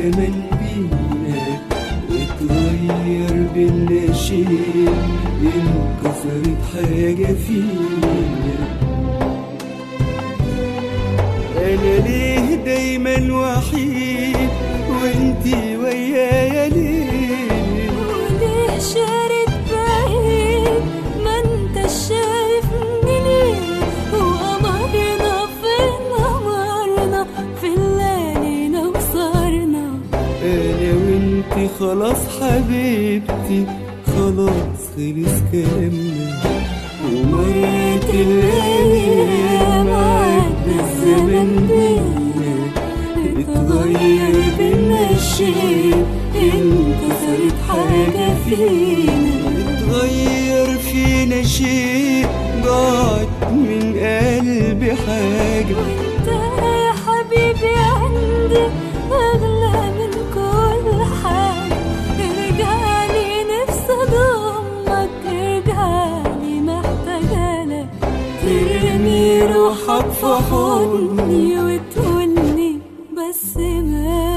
الزمن بينا اتغير بينا شيء انكسرت حاجة فينا انا ليه دايما وحيد وانتي ويايا ليه وليه شارد بعيد ما انت شايفني ليه وقمرنا فين قمرنا في الليالينا وصارنا انا وانتي خلاص حبيبتي خلاص خلص كلامنا ومرت الايام عدى الزمن بينا اتغير بينا شيء انكسرت حاجة فينا اتغير فينا شيء ضاعت من قلبي حاجة وانت يا حبيبي عندي اغلى من كل حاجة ارجعلي نفسي اضمك ارجعلي محتاجة لك ترمي روحك في حضني وتقولي بس ما